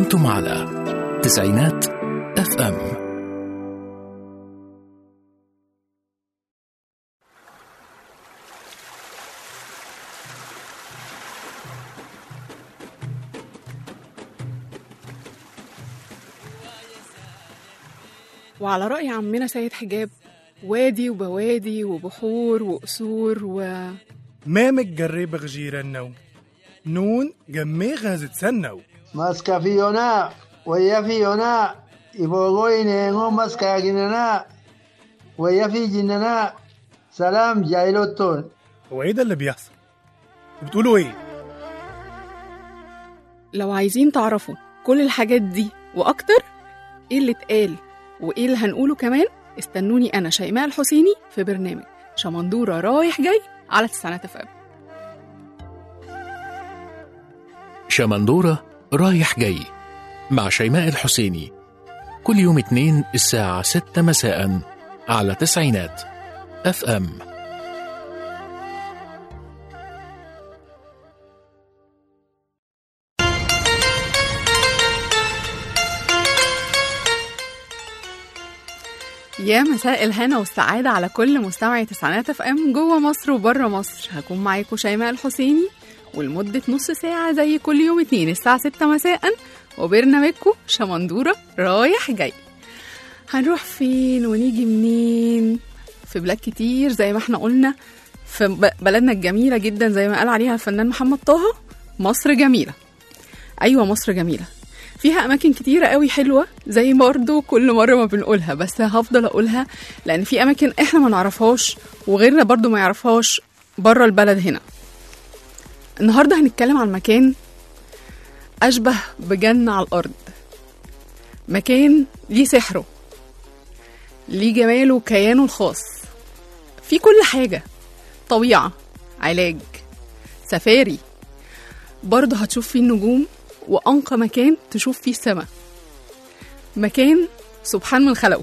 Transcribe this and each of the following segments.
أنتم على تسعينات اف ام وعلى رأي عمنا سيد حجاب وادي وبوادي وبحور وقصور و مامك جرب غجير النو نون جمي غازت سنو Mascafionà, Wayafionà, Ibogoinengo Mascaginana, Wayafijinana, Salam Jailotton. هو ايه ده اللي بيحصل بتقولوا ايه لو عايزين تعرفوا كل الحاجات دي وأكتر إيه اللي اتقال وإيه اللي هنقوله كمان استنوني أنا شيماء الحسيني في برنامج شمندورة رايح جاي على تسعينات اف ام شمندورة رايح جاي مع شيماء الحسيني كل يوم اتنين الساعة ستة مساء على تسعينات اف ام يا مساء الهنا والسعادة على كل مستمعي تسعينات اف ام جوه مصر وبره مصر هكون معاكم شيماء الحسيني ولمدة نص ساعة زي كل يوم اتنين الساعة ستة مساء وبرنامجكم شمندورة رايح جاي هنروح فين ونيجي منين في بلاد كتير زي ما احنا قلنا في ب- بلدنا الجميلة جدا زي ما قال عليها الفنان محمد طه مصر جميلة أيوة مصر جميلة فيها أماكن كتيرة قوي حلوة زي برضو كل مرة ما بنقولها بس هفضل أقولها لأن في أماكن إحنا ما نعرفهاش وغيرنا برضو ما يعرفهاش بره البلد هنا النهاردة هنتكلم عن مكان أشبه بجنة على الأرض مكان ليه سحره ليه جماله وكيانه الخاص في كل حاجة طبيعة علاج سفاري برضه هتشوف فيه النجوم وأنقى مكان تشوف فيه السماء مكان سبحان من خلقه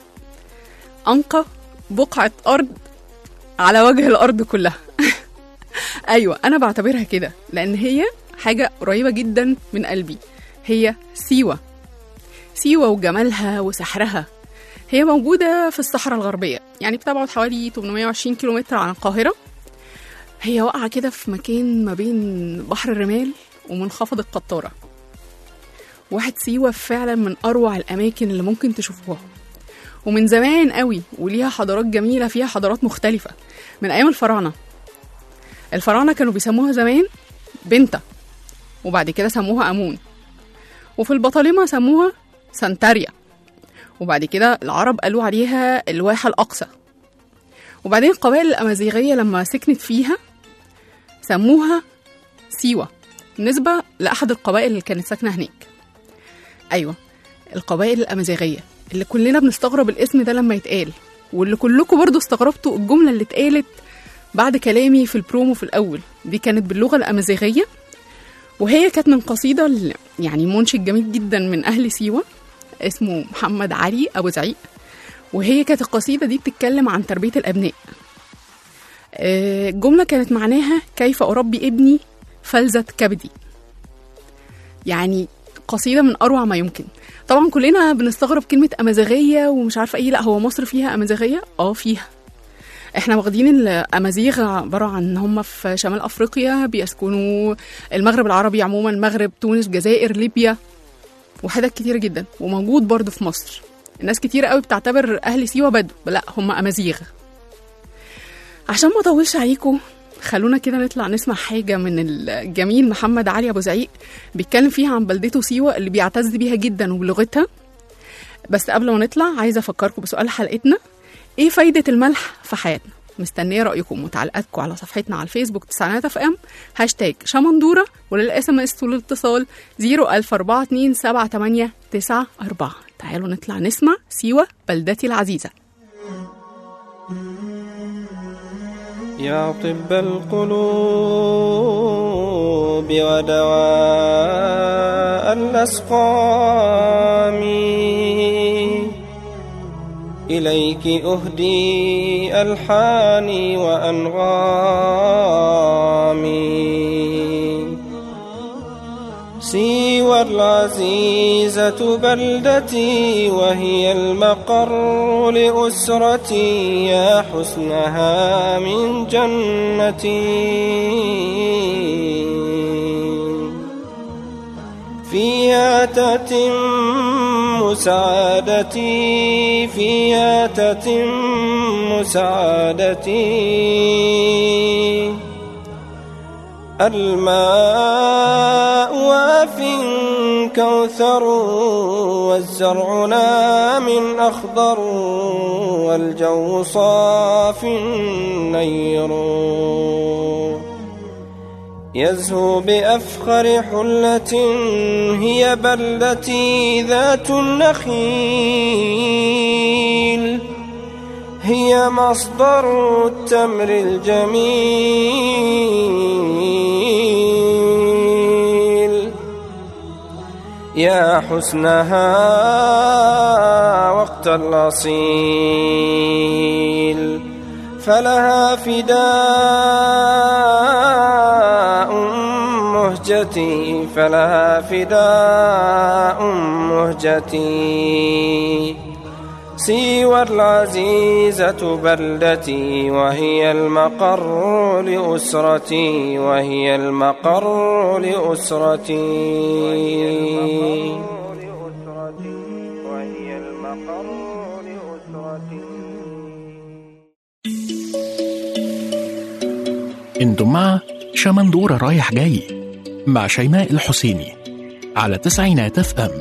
أنقى بقعة أرض على وجه الأرض كلها أيوة أنا بعتبرها كده لأن هي حاجة قريبة جدا من قلبي هي سيوة سيوة وجمالها وسحرها هي موجودة في الصحراء الغربية يعني بتبعد حوالي 820 كيلومتر عن القاهرة هي واقعة كده في مكان ما بين بحر الرمال ومنخفض القطارة واحد سيوة فعلا من أروع الأماكن اللي ممكن تشوفوها ومن زمان قوي وليها حضارات جميلة فيها حضارات مختلفة من أيام الفراعنة الفراعنة كانوا بيسموها زمان بنتا وبعد كده سموها أمون وفي البطالمة سموها سانتاريا وبعد كده العرب قالوا عليها الواحة الأقصى وبعدين القبائل الأمازيغية لما سكنت فيها سموها سيوة نسبة لأحد القبائل اللي كانت ساكنة هناك أيوة القبائل الأمازيغية اللي كلنا بنستغرب الاسم ده لما يتقال واللي كلكم برضو استغربتوا الجملة اللي اتقالت بعد كلامي في البرومو في الأول دي كانت باللغة الأمازيغية وهي كانت من قصيدة ل- يعني منشد جميل جدا من أهل سيوة اسمه محمد علي أبو زعيق وهي كانت القصيدة دي بتتكلم عن تربية الأبناء آه، الجملة كانت معناها كيف أربي ابني فلذة كبدي يعني قصيدة من أروع ما يمكن طبعا كلنا بنستغرب كلمة أمازيغية ومش عارفة إيه لا هو مصر فيها أمازيغية اه فيها احنا واخدين الامازيغ عباره عن ان هم في شمال افريقيا بيسكنوا المغرب العربي عموما المغرب تونس جزائر ليبيا وحتت كتيره جدا وموجود برضو في مصر الناس كتير قوي بتعتبر اهل سيوه بدو لا هم امازيغ عشان ما اطولش عليكم خلونا كده نطلع نسمع حاجه من الجميل محمد علي ابو زعيق بيتكلم فيها عن بلدته سيوه اللي بيعتز بيها جدا وبلغتها بس قبل ما نطلع عايزه افكركم بسؤال حلقتنا ايه فايدة الملح في حياتنا؟ مستنية رأيكم وتعليقاتكم على صفحتنا على الفيسبوك تسعينات اف ام هاشتاج شمندورة وللاس ام اس والاتصال 004278894 تعالوا نطلع نسمع سيوة بلدتي العزيزة يا طب القلوب ودواء الأسقام إليك أهدي ألحاني وأنغامي سيوى العزيزة بلدتي وهي المقر لأسرتي يا حسنها من جنتي فيها تتم سعادتي فيها تتم سعادتي الماء واف كوثر والزرع نام أخضر والجو صاف نير يزهو بأفخر حلة هي بلدتي ذات النخيل هي مصدر التمر الجميل يا حسنها وقت الأصيل فلها فداء مهجتي فلها فداء مهجتي سيوى العزيزة بلدتي وهي المقر لأسرتي وهي المقر لأسرتي وهي المقر لأسرتي انتم مع شمندورة رايح جاي مع شيماء الحسيني على تسعينات اف ام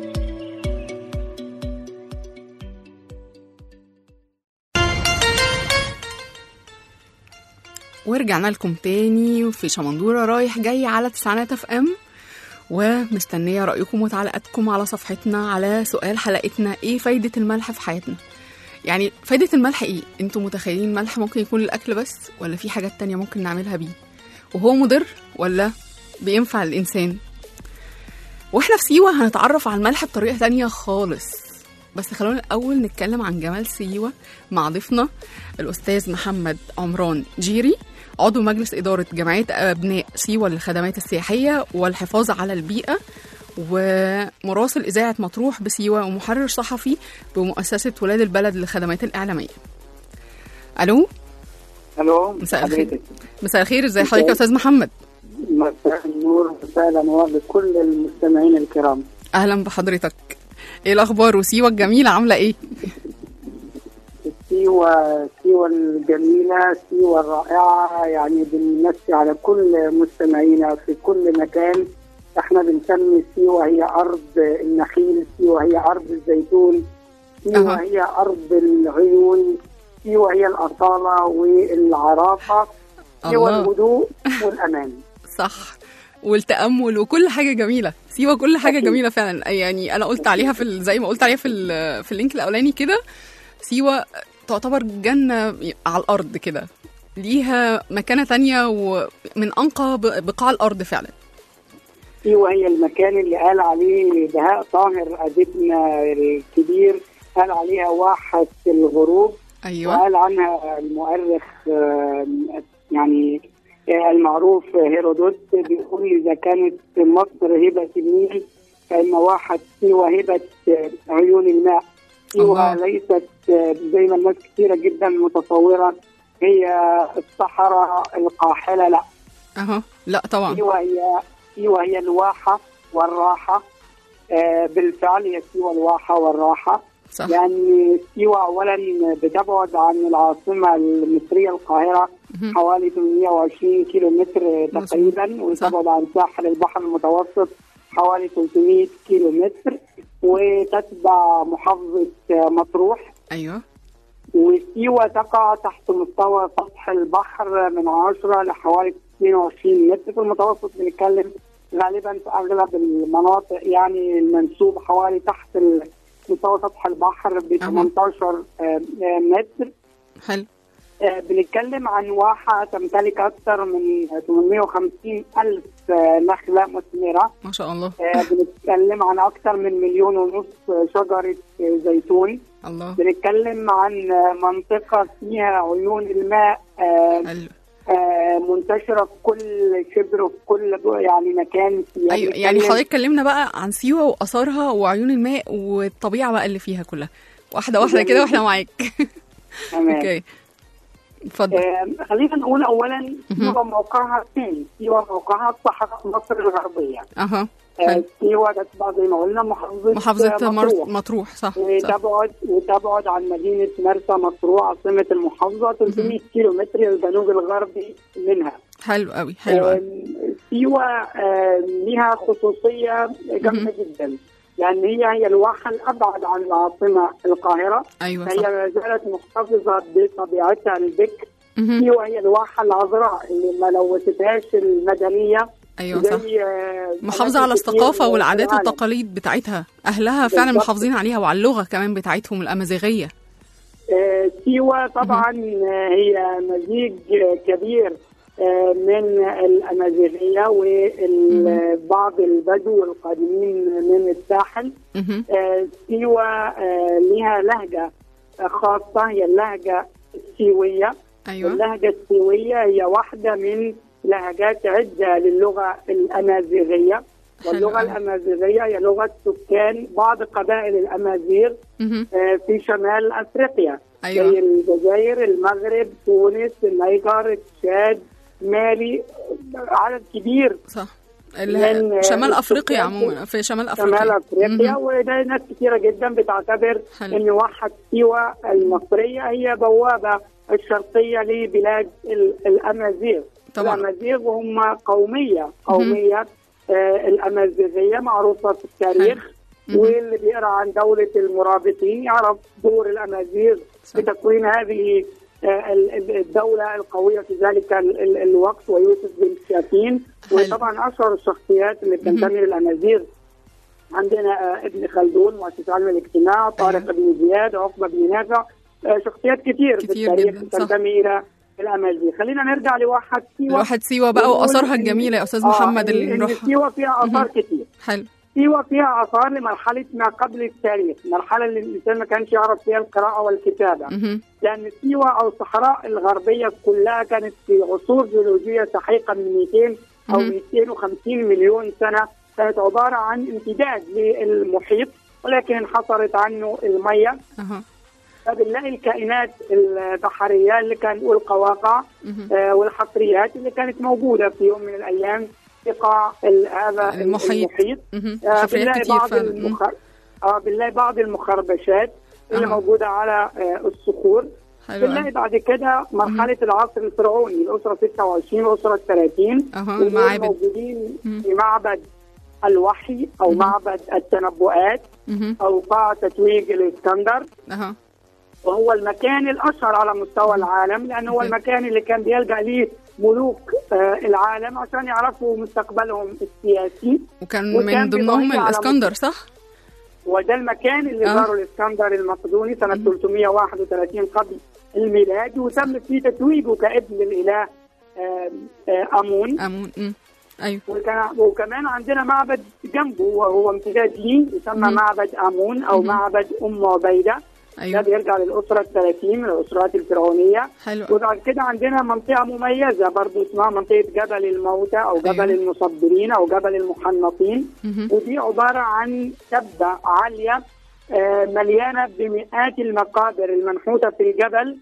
ورجعنا لكم تاني في شمندورة رايح جاي على تسعينات اف ام ومستنية رأيكم وتعليقاتكم على صفحتنا على سؤال حلقتنا ايه فايدة الملح في حياتنا يعني فايدة الملح ايه انتوا متخيلين الملح ممكن يكون للأكل بس ولا في حاجات تانية ممكن نعملها بيه وهو مضر ولا بينفع الإنسان واحنا في سيوة هنتعرف على الملح بطريقة تانية خالص بس خلونا الأول نتكلم عن جمال سيوة مع ضيفنا الأستاذ محمد عمران جيري عضو مجلس إدارة جمعية أبناء سيوة للخدمات السياحية والحفاظ على البيئة ومراسل إذاعة مطروح بسيوة ومحرر صحفي بمؤسسة ولاد البلد للخدمات الإعلامية ألو الو مساء الخير. حضرتك. مساء الخير ازي حضرتك يا أستاذ محمد مساء النور مساء الانوار لكل المستمعين الكرام أهلا بحضرتك ايه الأخبار وسيوة الجميلة عاملة ايه؟ سيوة سيوة الجميلة سيوة الرائعة يعني بنمسي على كل مستمعينا في كل مكان احنا بنسمي سيوة هي أرض النخيل سيوة هي أرض الزيتون سيوة أها. هي أرض العيون سيوة هي الأصالة والعراقة سيوة الله. الهدوء والأمان صح والتأمل وكل حاجة جميلة سيوة كل حاجة أكيد. جميلة فعلا يعني أنا قلت عليها في ال- زي ما قلت عليها في ال- في اللينك الأولاني كده سيوة تعتبر جنة على الأرض كده ليها مكانة تانية ومن أنقى ب- بقاع الأرض فعلا سيوة هي المكان اللي قال عليه بهاء طاهر أديبنا الكبير قال عليها واحة الغروب أيوة وقال عنها المؤرخ آه، يعني آه، المعروف هيرودوت بيقول إذا كانت مصر هبة النيل فإن واحة سيوة هبة آه، عيون الماء سيوة الله. ليست آه، زي ما الناس كثيرة جدا متصورة هي الصحراء القاحلة لا أها لا طبعا سيوة هي سيوة هي الواحة والراحة آه، بالفعل هي سيوة الواحة والراحة صح لأن سيوة أولا بتبعد عن العاصمة المصرية القاهرة مهم. حوالي 820 كيلو متر تقريبا وتبعد عن ساحل البحر المتوسط حوالي 300 كيلو متر وتتبع محافظة آه، مطروح أيوة وسيوة تقع تحت مستوى سطح البحر من 10 لحوالي 22 متر في المتوسط بنتكلم غالبا في اغلب المناطق يعني المنسوب حوالي تحت ال- مستوى سطح البحر ب أها. 18 آه، آه، متر حلو آه، بنتكلم عن واحة تمتلك أكثر من 850 ألف آه، نخلة مثمرة ما شاء الله آه، بنتكلم عن أكثر من مليون ونص شجرة آه، زيتون الله بنتكلم عن منطقة فيها عيون الماء آه، حلو آه، منتشره في كل شبر وفي كل يعني مكان في ايوه يعني حضرتك كلمنا بقى عن سيوه واثارها وعيون الماء والطبيعه بقى اللي فيها كلها واحده واحده كده واحنا معاك تمام اوكي اتفضل آه، خلينا نقول اولا مهم. سيوه موقعها فين؟ سيوه موقعها في صحراء مصر الغربيه اها آه، حلو. سيوه تتبع زي ما قلنا محافظه محافظه آه، مر- مطروح مطروح صح صح وتبعد وتبعد عن مدينه مرسى مطروح عاصمه المحافظه 300 كيلو متر الجنوب الغربي منها. حلو قوي حلو قوي آم، سيوه آم، لها خصوصيه جامده جدا لان هي هي الواحه الابعد عن العاصمه القاهره ايوه فهي صح ما زالت محتفظه بطبيعتها البكر مهم. سيوه هي الواحه العذراء اللي ما لوثتهاش المدنيه ايوه صح زي آه، محافظة على أماكن كتير الثقافة في والعادات العالم. والتقاليد بتاعتها أهلها فعلا بالظبط. محافظين عليها وعلى اللغة كمان بتاعتهم الأمازيغية آه، سيوة طبعا آه، هي مزيج آه، كبير آه، من الأمازيغية وبعض البدو القادمين من الساحل مهم. آه، سيوة آه، لها لهجة آه، خاصة هي اللهجة السيوية أيوة اللهجة السيوية هي واحدة من لهجات عدة للغة الأمازيغية واللغة حلو. الأمازيغية هي لغة سكان بعض قبائل الأمازيغ مهم. آه، في شمال افريقيا زي أيوة الجزائر المغرب تونس النيجر تشاد مالي عدد كبير صح من- ال- شمال من أفريقيا السكان عموما في شمال أفريقيا شمال افريقيا مهم. وده ناس كثيره جدا بتعتبر حلو. ان واحة سيوه المصريه هي بوابه الشرقيه لبلاد ال- الامازيغ طبعا الامازيغ هم قوميه قوميه آه الامازيغيه معروفه في التاريخ مهم. واللي بيقرا عن دوله المرابطين يعرف دور الامازيغ صح. في تكوين هذه آه، ال- ال- الدولة القوية في ذلك ال- ال- الوقت ويوسف بن شافين حلو. وطبعا أشهر الشخصيات اللي بتنتمي للأمازيغ عندنا آه، ابن خلدون مؤسس علم الاجتماع طارق أيوة. بن زياد عقبة بن نافع آه، شخصيات كتير, في كتير التاريخ جداً، صح. تنتمي إلى الأمازيغ خلينا نرجع لواحد سيوة الواحد سيوة بقى ونقول وآثارها إن- الجميلة يا أستاذ آه، محمد إن- اللي إن نروحها سيوة فيها آثار مهم. كتير حلو سيوة فيها آثار لمرحلة ما قبل التاريخ مرحلة اللي الإنسان ما كانش يعرف فيها القراءة والكتابة مهم. لأن سيوة أو الصحراء الغربية كلها كانت في عصور جيولوجية سحيقة من 200 أو مهم. 250 مليون سنة كانت عبارة عن امتداد للمحيط ولكن انحصرت عنه المية أها فبنلاقي الكائنات البحرية اللي كان نقول قواقع مهم. آه، والحفريات اللي كانت موجودة في يوم من الأيام في قاع ال- هذا المحيط. المحيط مهم. آه، حفريات بنلاقي كتير بعض فعلا المخ... اه بنلاقي بعض المخربشات اللي أها. موجوده على آه الصخور حلو بنلاقي أوي. بعد كده مرحله العصر الفرعوني الاسره 26 والاسره 30 أها ودول المعابد موجودين مم. في معبد الوحي او مم. معبد التنبؤات مهم. او قاع تتويج الاسكندر أها وهو المكان الاشهر على مستوى العالم لانه هو أوكي. المكان اللي كان بيلجا ليه ملوك آه العالم عشان يعرفوا مستقبلهم السياسي وكان وكان من ضمنهم بيبقى على الاسكندر صح؟ وده المكان اللي آه. زاره الاسكندر المقدوني سنه 331 قبل الميلاد وتم فيه تتويجه كابن الاله آم، آه، امون امون أمم. ايوه وكان وكمان عندنا معبد جنبه وهو امتداد ليه يسمى مم. معبد امون او مم. معبد ام عبيده ده ايوه بيرجع للاسره الثلاثين من الاسرات الفرعونيه حلو وبعد كده عندنا منطقه مميزه برضو اسمها منطقه جبل الموتى او جبل أيوة. المصبرين او جبل المحنطين مهم. ودي عبارة عن تبة عالية آه، مليانة بمئات المقابر المنحوتة في الجبل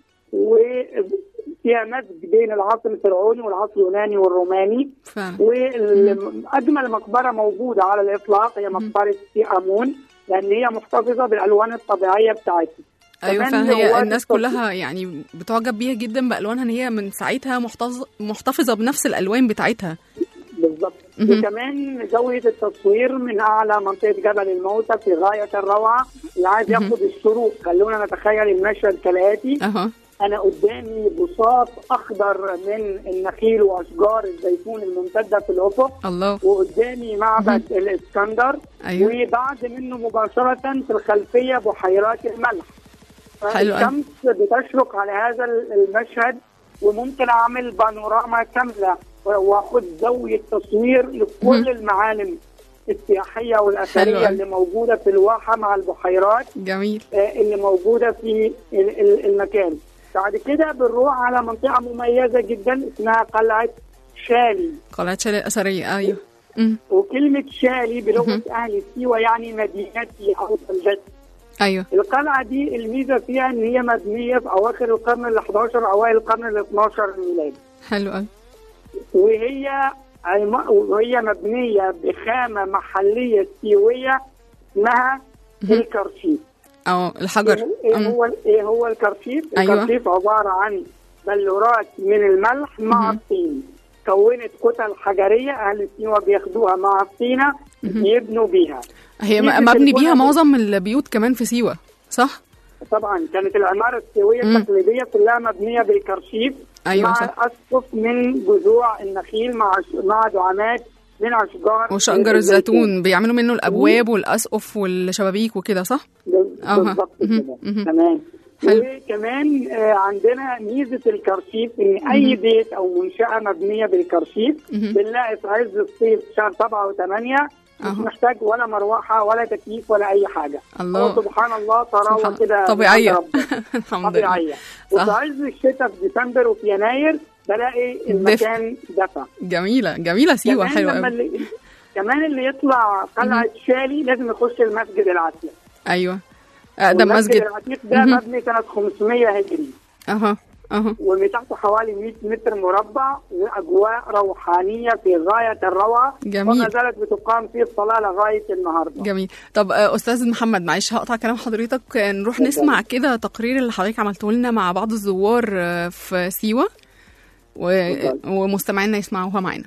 وفيها مزج بين العصر الفرعوني والعصر اليوناني والروماني فعلا وأجمل مقبرة موجودة على الإطلاق هي مقبرة سي أمون لأن هي محتفظة بالألوان الطبيعية بتاعتها ايوه كمان فعلا هي رواد الناس التصوير. كلها يعني بتعجب بيها جدا بالوانها ان هي من ساعتها محتفظ محتفظه بنفس الالوان بتاعتها بالضبط مهم. وكمان زاوية التصوير من أعلى منطقة جبل الموتى في غاية الروعة اللي عايز مهم. ياخد الشروق خلونا نتخيل المشهد كالآتي اها انا قدامي بساط اخضر من النخيل واشجار الزيتون الممتده في الافق الله وقدامي معبد الاسكندر ايوه وبعد منه مباشره في الخلفيه بحيرات الملح حلو أوي. الشمس بتشرق على هذا المشهد وممكن اعمل بانوراما كامله واخد زاويه تصوير مهم. لكل المعالم السياحيه حلو والاثريه أوي. اللي موجوده في الواحه مع البحيرات جميل آه، اللي موجوده في ال- ال- المكان بعد كده بنروح على منطقه مميزه جدا اسمها قلعه شالي قلعة شالي الأثرية أيوه مم. وكلمه شالي بلغه اهل سيوه يعني مدينتي او بلدتي أيوه القلعه دي الميزه فيها ان هي مبنيه في اواخر القرن ال 11 اوائل القرن ال 12 الميلادي حلو أوي وهي عم- وهي مبنيه بخامه محليه سيويه اسمها الكرشيف أو الحجر ايه مم. هو ايه هو الكرشيف؟ أيوة. الكرشيف عباره عن بلورات من الملح مع الطين كونت كتل حجريه اهل سيوه بياخدوها مع الطينه يبنوا بيها هي ميزة م- مبني البنى بيها دي- معظم البيوت كمان في سيوة صح؟ طبعا كانت العماره السيويه مم. التقليديه كلها مبنيه بالكرشيف أيوة مع صح. اسقف من جذوع النخيل مع مع دعامات من اشجار وشجر الزيتون بيعملوا منه الأبواب والأسقف والشبابيك وكده صح؟ أها. بالظبط مهم. كده مهم. تمام حلو. وكمان آه، عندنا ميزه الكرشيف ان اي بيت او منشاه مبنيه بالكرشيف مهم. بنلاقي في عز الصيف شهر سبعه وثمانيه مش أها. محتاج ولا مروحه ولا تكييف ولا اي حاجه الله. هو سبحان الله طراوه سبحان- كده طبيعية. من عند ربنا. الحمد لله طبيعيه صح. وفي عز الشتاء في ديسمبر وفي يناير بلاقي المكان دفى جميلة جميلة سيوة كمان حلوة لما أوي اللي كمان اللي يطلع قلعه شالي لازم يخش المسجد العتيق أيوه أقدم والمسجد مسجد العتيق ده مهم. مبني سنه 500 هجري أها أها ومساحته حوالي 100 متر مربع واجواء روحانيه في غايه الروعه جميل. وما زالت بتقام فيه الصلاه لغايه النهارده جميل طب آه، استاذ محمد معلش هقطع كلام حضرتك آه، نروح نسمع كده تقرير اللي حضرتك عملته لنا مع بعض الزوار آه، في سيوه و... ومستمعينا يسمعوها معانا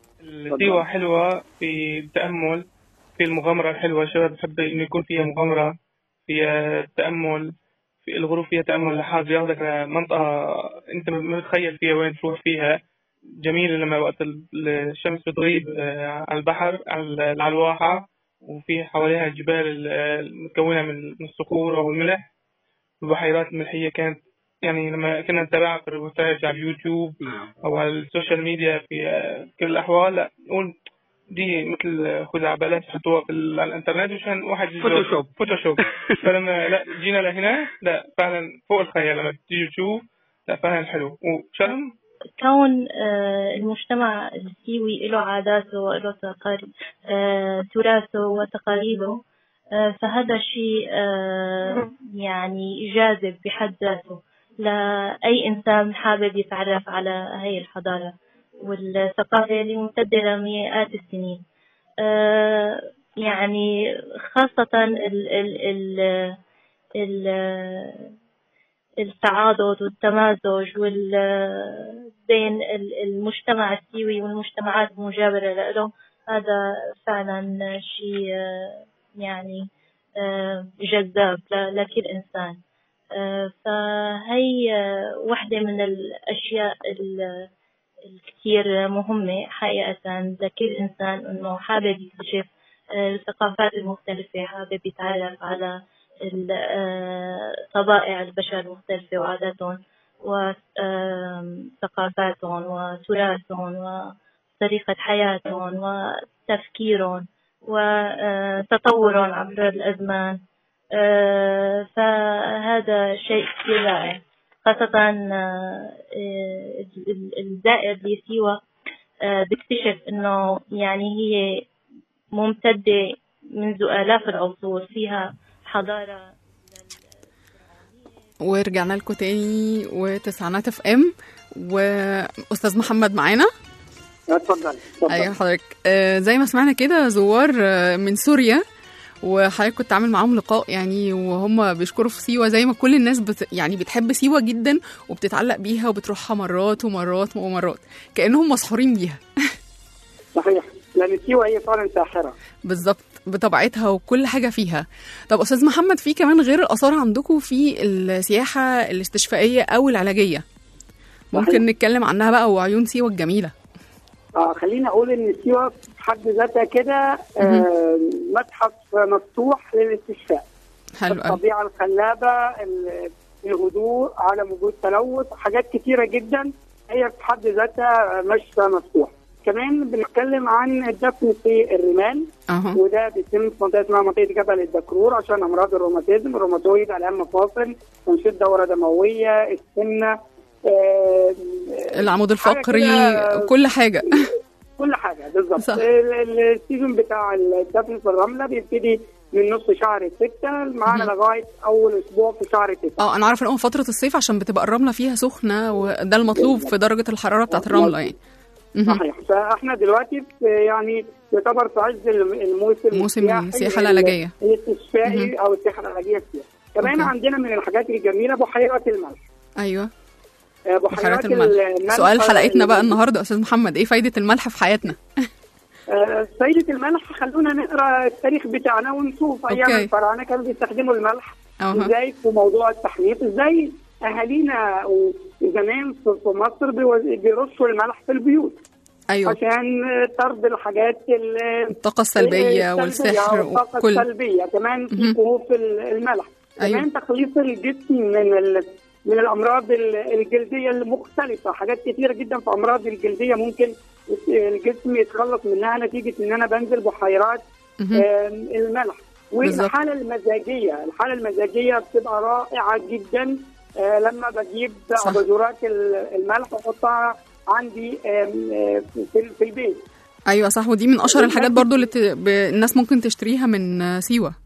سيوة حلوة في التأمل في المغامرة الحلوة الشباب بحب إنه يكون فيها مغامرة فيها تأمل في الغروب فيها تأمل لحاظ ياخدك لمنطقة أنت ما بتخيل فيها وين تروح فيها جميلة لما وقت ال- الشمس بتغيب آه، على البحر على على الواحة وفي حواليها الجبال ال- المتكونة من من الصخور أو الملح البحيرات الملحية كانت يعني لما كنا نتابعها في الريبورتاج على اليوتيوب او على السوشيال ميديا في آه، كل الاحوال لا نقول دي مثل خزعبلات حطوها في ال- على الانترنت عشان واحد يجرب. فوتوشوب. فوتوشوب فلما لا جينا لهنا لا فعلا فوق الخيال لما تيجي تشوف لا فعلا حلو وشرم كون آه، المجتمع السيوي له عاداته وله تقاليد آه، تراثه وتقاليده آه، فهذا شيء آه، يعني جاذب بحد ذاته لأي إنسان حابب يتعرف على هاي الحضارة والثقافة اللي ممتدة لمئات السنين آه، يعني خاصة ال ال ال ال التعاضد والتمازج وال بين ال- المجتمع السيوي والمجتمعات المجاورة له هذا فعلا شيء آه، يعني آه، جذاب ل- لكل إنسان آه، فهي آه، واحدة من الأشياء ال- الكثير مهمة حقيقة لكل إنسان إنه حابب يكتشف آه، الثقافات المختلفة حابب يتعرف على ال- آه، طبائع البشر المختلفة وعاداتهم وثقافاتهم وتراثهم وطريقة حياتهم وتفكيرهم وتطورهم عبر الأزمان آه، فهذا شيء كثير رائع خاصة آه، ال- الزائر لسيوة آه، بيكتشف إنه يعني هي ممتدة منذ آلاف العصور فيها حضارة ورجعنا لكم تاني وتسعينات اف ام واستاذ محمد معانا اتفضل اتفضل ايوه حضرتك آه زي ما سمعنا كده زوار آه من سوريا وحضرتك كنت عامل معاهم لقاء يعني وهم بيشكروا في سيوه زي ما كل الناس بت يعني بتحب سيوه جدا وبتتعلق بيها وبتروحها مرات ومرات ومرات كانهم مسحورين بيها صحيح لان سيوه هي فعلا ساحره بالظبط بطبيعتها وكل حاجه فيها طب استاذ محمد في كمان غير الاثار عندكم في السياحه الاستشفائيه او العلاجيه ممكن صحيح. نتكلم عنها بقى وعيون سيوه الجميله اه خليني اقول ان سيوه في حد ذاتها كده آه متحف مفتوح للاستشفاء حلو قوي الطبيعه الخلابه ال- الهدوء عدم وجود تلوث حاجات كتيره جدا هي في حد ذاتها مشفى مفتوح كمان بنتكلم عن الدفن في الرمال اها وده بيتم في منطقه اسمها منطقه جبل الدكرور عشان امراض الروماتيزم الروماتويد الام مفاصل تنشيط دوره دمويه السمنه آه، العمود حاجة الفقري كده- كل حاجه كل حاجه بالظبط صح. ال- ال- السيزون بتاع الدفن في الرمله بيبتدي من نص شهر ستة معانا لغايه اول اسبوع في شهر تسعة اه انا عارفه ان هو فتره الصيف عشان بتبقى الرمله فيها سخنه وده المطلوب في درجه الحراره بتاعت الرمله يعني مهم. صحيح فاحنا دلوقتي في يعني يعتبر في عز الم- الموسم موسم السياحي السياحة العلاجية. الاستشفائي او السياحه العلاجيه فيها كمان أوكي. عندنا من الحاجات الجميله بحيرات الملح ايوه آه، بحيرات الملح سؤال حلقتنا بقى النهارده يا استاذ محمد ايه فايده الملح في حياتنا آه، سيدة الملح خلونا نقرا التاريخ بتاعنا ونشوف ايام أوكي. الفراعنه كانوا بيستخدموا الملح أها. ازاي في موضوع التحنيط ازاي اهالينا زمان في في مصر بيوز- بيرشوا الملح في البيوت ايوه عشان طرد الحاجات ال- الطاقه السلبيه السلبية والسحر والطاقة وكل السلبية كمان في مهم. كهوف ال- الملح أيوة. كمان تخليص الجسم من ال... من الأمراض ال- الجلدية المختلفة حاجات كتيرة جدا في أمراض الجلدية ممكن الجسم يتخلص منها نتيجة إن أنا بنزل بحيرات مهم. آم، الملح بالظبط. والحالة المزاجية الحالة المزاجية بتبقى رائعة جدا آه، لما بجيب صح. أباجورات ال- الملح وأحطها عندي آم، آه، في في البيت ايوه صح ودي من اشهر الحاجات برضو اللي ت... ب... الناس ممكن تشتريها من آه، سيوه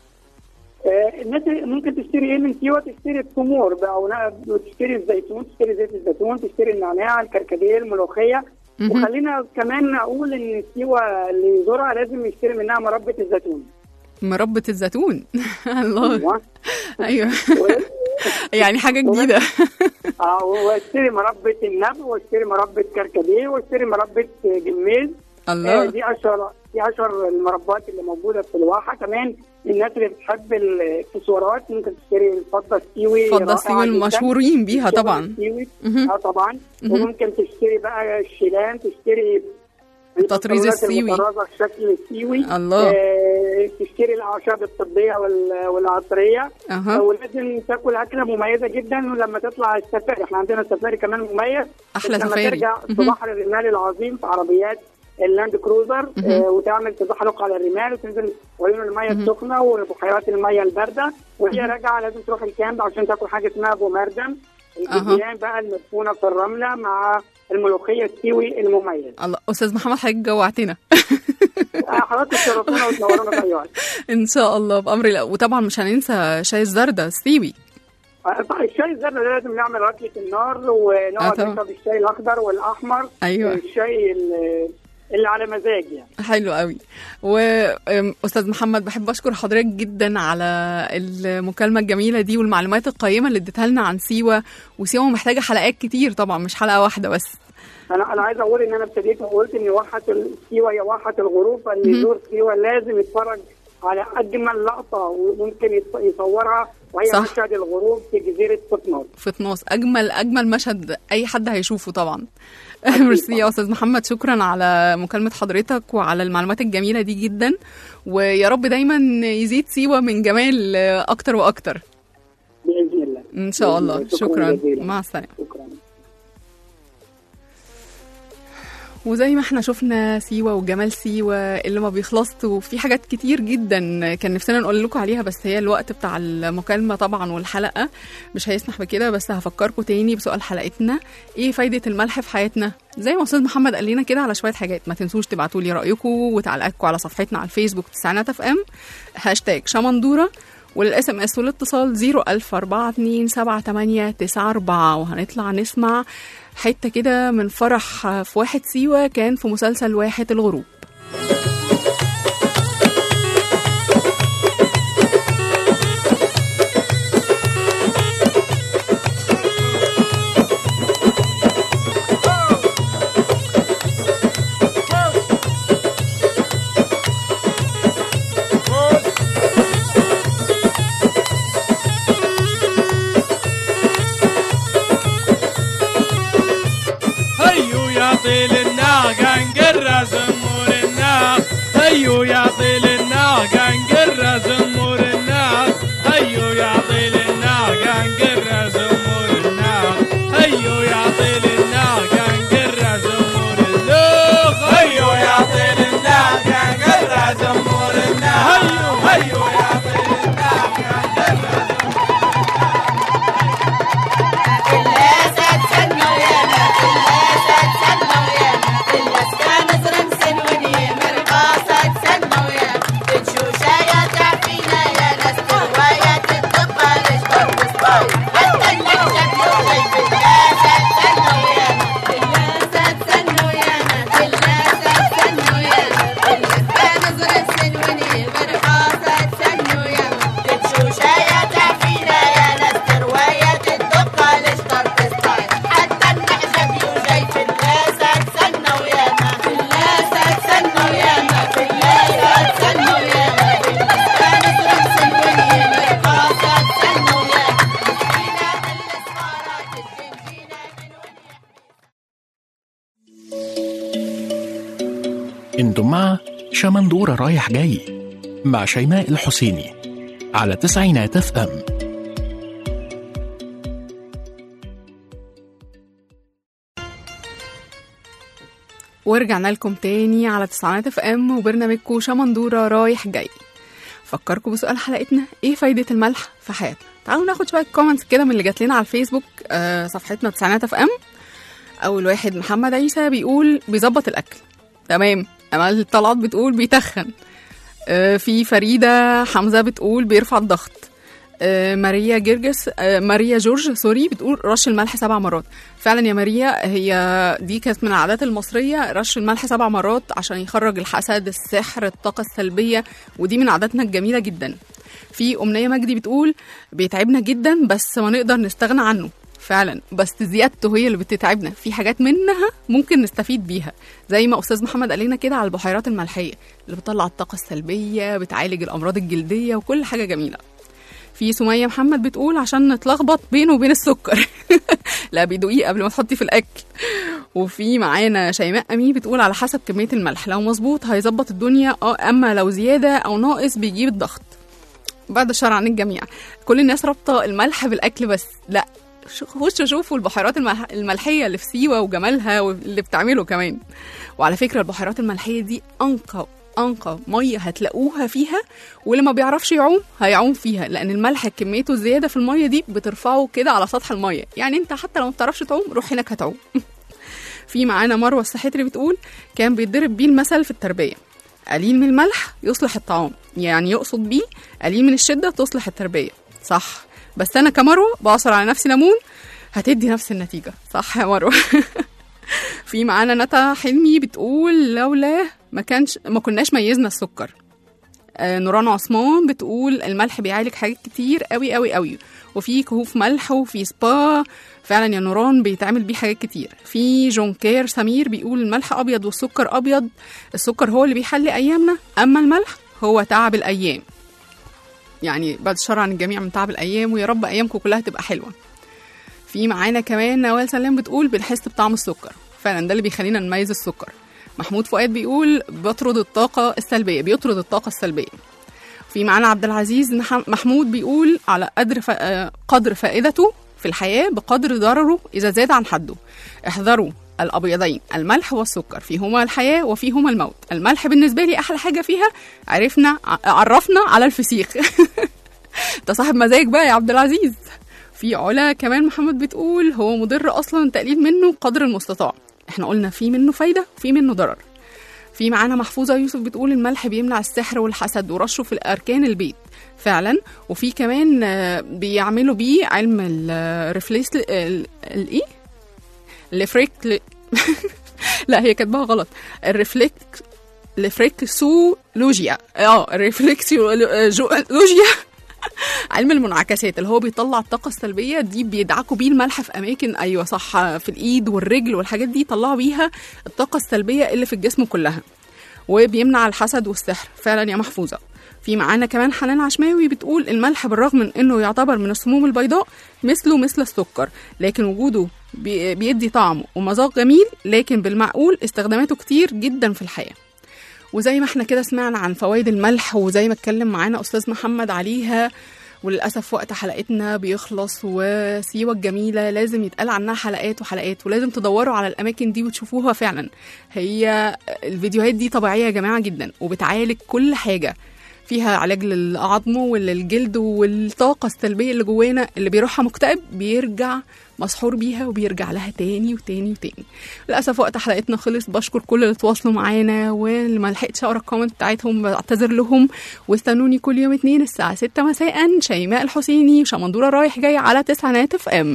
آه، الناس ممكن تشتري ايه من سيوه تشتري التمور بقى ون- تشتري الزيتون تشتري زيت الزيتون تشتري النعناع الكركديه الملوخيه مهم. وخلينا كمان اقول ان سيوه اللي يزورها لازم يشتري منها مربى الزيتون مربى الزيتون الله أيوة. ايوه و- يعني حاجه جديده اه واشتري مربى النبو واشتري مربى كركديه واشتري مربى جميز آه، الله دي اشهر دي اشهر المربات اللي موجوده في الواحه كمان الناس اللي بتحب الاكسسوارات ممكن تشتري الفضه السيوي فضه رائعة السيوي جداً. المشهورين بيها الشغل طبعا السيوي مهم. اه طبعا مهم. وممكن تشتري بقى الشيلان تشتري التطريز البطاريات السيوي. المطرزة الشكل السيوي الله. آه تشتري الاعشاب الطبيه وال- والعطريه اها ولازم تاكل اكله مميزه جدا لما تطلع السفاري احنا عندنا سفاري كمان مميز احلى لما سفاري ترجع في مهم. بحر الرمال العظيم في عربيات اللاند كروزر مهم. آه وتعمل تزحلق على الرمال وتنزل عيون الميه السخنه وبحيرات الميه البارده وهي راجعه لازم تروح الكامب عشان تاكل حاجه اسمها ابو مردم الجبيان بقى المدفونه في الرمله مع الملوخيه السيوي المميز الله استاذ محمد حضرتك جوعتنا آه، حضرتك تشرفونا وتنورونا في اي وقت ان شاء الله بامر الله وطبعا مش هننسى شاي الزردة السيوي آه، طيب الشاي الزرد ده لازم نعمل ركله النار آه، ونقعد طبعا. نشرب الشاي الاخضر والاحمر أيوة. الشاي ال- اللي على مزاج يعني حلو قوي واستاذ محمد بحب اشكر حضرتك جدا على المكالمه الجميله دي والمعلومات القيمه اللي اديتها لنا عن سيوه وسيوه محتاجه حلقات كتير طبعا مش حلقه واحده بس انا انا عايز اقول ان انا ابتديت وقلت ان واحه سيوه هي واحه الغروب فاللي يزور سيوه لازم يتفرج على اجمل لقطه وممكن يتص- يصورها وهي صح. مشهد الغروب في جزيره فوتنوس في طناس اجمل اجمل مشهد اي حد هيشوفه طبعا ميرسي يا استاذ محمد شكرا على مكالمه حضرتك وعلى المعلومات الجميله دي جدا ويا رب دايما يزيد سيوه من جمال اكتر واكتر باذن الله ان شاء الله بإذن الله. شكرا جزيلا. مع السلامه شكرا وزي ما احنا شفنا سيوة وجمال سيوة اللي ما بيخلصش وفي حاجات كتير جدا كان نفسنا نقول لكم عليها بس هي الوقت بتاع المكالمة طبعا والحلقة مش هيسمح بكده بس هفكركم تاني بسؤال حلقتنا ايه فايدة الملح في حياتنا زي ما استاذ محمد قال لنا كده على شوية حاجات ما تنسوش تبعتوا لي رأيكم وتعليقاتكم على صفحتنا على الفيسبوك تسعينات اف ام هاشتاج شمندورة والاس ام اس والاتصال 010427894 وهنطلع نسمع حته كده من فرح في واحد سيوه كان في مسلسل واحد الغروب هيو يا طيل الناقة انقر زموري انتم مع شمندورة رايح جاي مع شيماء الحسيني على تسعينات اف ام ورجعنا لكم تاني على تسعينات اف ام وبرنامجكم شمندورة رايح جاي فكركم بسؤال حلقتنا ايه فايدة الملح في حياتنا تعالوا ناخد شوية كومنتس كده من اللي جات لنا على الفيسبوك آه صفحتنا تسعينات اف ام اول واحد محمد عيسى بيقول بيظبط الاكل تمام امال طلعت بتقول بيتخن آه في فريده حمزه بتقول بيرفع الضغط آه ماريا جرجس آه ماريا جورج سوري بتقول رش الملح سبع مرات فعلا يا ماريا هي دي كانت من العادات المصريه رش الملح سبع مرات عشان يخرج الحسد السحر الطاقه السلبيه ودي من عاداتنا الجميله جدا في امنيه مجدي بتقول بيتعبنا جدا بس ما نقدر نستغنى عنه فعلا بس زيادته هي اللي بتتعبنا في حاجات منها ممكن نستفيد بيها زي ما استاذ محمد قال لنا كده على البحيرات الملحيه اللي بتطلع الطاقه السلبيه بتعالج الامراض الجلديه وكل حاجه جميله في سميه محمد بتقول عشان نتلخبط بينه وبين السكر لا بيدوقيه قبل ما تحطي في الاكل وفي معانا شيماء امين بتقول على حسب كميه الملح لو مظبوط هيظبط الدنيا اه اما لو زياده او ناقص بيجيب الضغط بعد الشر عن الجميع كل الناس رابطه الملح بالاكل بس لا خشوا شوفوا البحيرات الملح... الملحيه اللي في سيوه وجمالها واللي بتعمله كمان وعلى فكره البحيرات الملحيه دي انقى انقى ميه هتلاقوها فيها واللي ما بيعرفش يعوم هيعوم فيها لان الملح كميته الزياده في الميه دي بترفعه كده على سطح الميه يعني انت حتى لو ما بتعرفش تعوم روح هناك هتعوم في معانا مروه السحتري بتقول كان بيتضرب بيه المثل في التربيه قليل من الملح يصلح الطعام يعني يقصد بيه قليل من الشده تصلح التربيه صح بس انا كمروه بعصر على نفسي ليمون هتدي نفس النتيجه صح يا مروه في معانا نتا حلمي بتقول لولا ما كانش ما كناش ميزنا السكر آه نوران عثمان بتقول الملح بيعالج حاجات كتير قوي قوي قوي وفي كهوف ملح وفي سبا فعلا يا نوران بيتعمل بيه حاجات كتير في جون كير سمير بيقول الملح ابيض والسكر ابيض السكر هو اللي بيحلي ايامنا اما الملح هو تعب الايام يعني بعد الشر عن الجميع من تعب الايام ويا رب ايامكم كلها تبقى حلوه في معانا كمان نوال سلام بتقول بنحس بطعم السكر فعلا ده اللي بيخلينا نميز السكر محمود فؤاد بيقول بطرد الطاقة السلبية بيطرد الطاقة السلبية في معانا عبد العزيز محمود بيقول على قدر ف... قدر فائدته في الحياة بقدر ضرره إذا زاد عن حده احذروا الأبيضين الملح والسكر فيهما الحياة وفيهما الموت الملح بالنسبة لي أحلى حاجة فيها عرفنا عرفنا على الفسيخ انت صاحب مزاج بقى يا عبد العزيز في علا كمان محمد بتقول هو مضر اصلا التقليل منه قدر المستطاع احنا قلنا في منه فايده وفي منه ضرر في معانا محفوظه يوسف بتقول الملح بيمنع السحر والحسد ورشه في اركان البيت فعلا وفي كمان بيعملوا بيه علم الريفليس الايه الافريك لا هي كاتباها غلط الريفليك الريفلكسولوجيا اه الريفلكسولوجيا علم المنعكسات اللي هو بيطلع الطاقة السلبية دي بيدعكوا بيه الملح في أماكن أيوة صح في الإيد والرجل والحاجات دي يطلعوا بيها الطاقة السلبية اللي في الجسم كلها وبيمنع الحسد والسحر فعلا يا محفوظة في معانا كمان حنان عشماوي بتقول الملح بالرغم من انه يعتبر من السموم البيضاء مثله مثل السكر لكن وجوده بيدي طعم ومذاق جميل لكن بالمعقول استخداماته كتير جدا في الحياه وزي ما احنا كده سمعنا عن فوائد الملح وزي ما اتكلم معانا استاذ محمد عليها وللاسف وقت حلقتنا بيخلص وسيوه الجميله لازم يتقال عنها حلقات وحلقات ولازم تدوروا على الاماكن دي وتشوفوها فعلا هي الفيديوهات دي طبيعيه يا جماعه جدا وبتعالج كل حاجه فيها علاج للعظم وللجلد والطاقة السلبية اللي جوانا اللي بيروحها مكتئب بيرجع مسحور بيها وبيرجع لها تاني وتاني وتاني للأسف وقت حلقتنا خلص بشكر كل اللي تواصلوا معانا واللي ما لحقتش أقرا الكومنت بتاعتهم بعتذر لهم واستنوني كل يوم اتنين الساعة 6 مساء شيماء الحسيني وشمندورة رايح جاي على تسعينات اف ام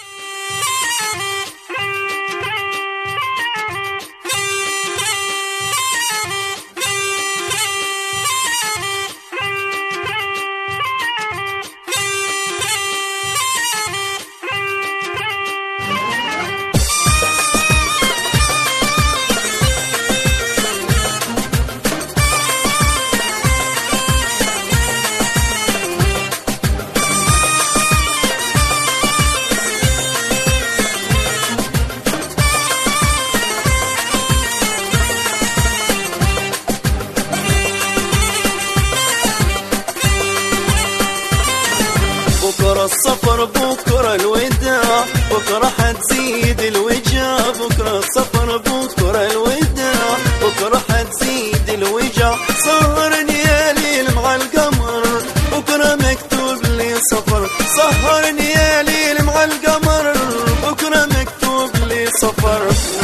بكرة السفر بكرة الوداع بكرة حتزيد الوجع بكرة السفر بكرة الوداع بكرة حتزيد الوجع سهرني يا ليل مع القمر بكرة مكتوب لي سفر سهرني يا ليل مع القمر بكرة مكتوب لي سفر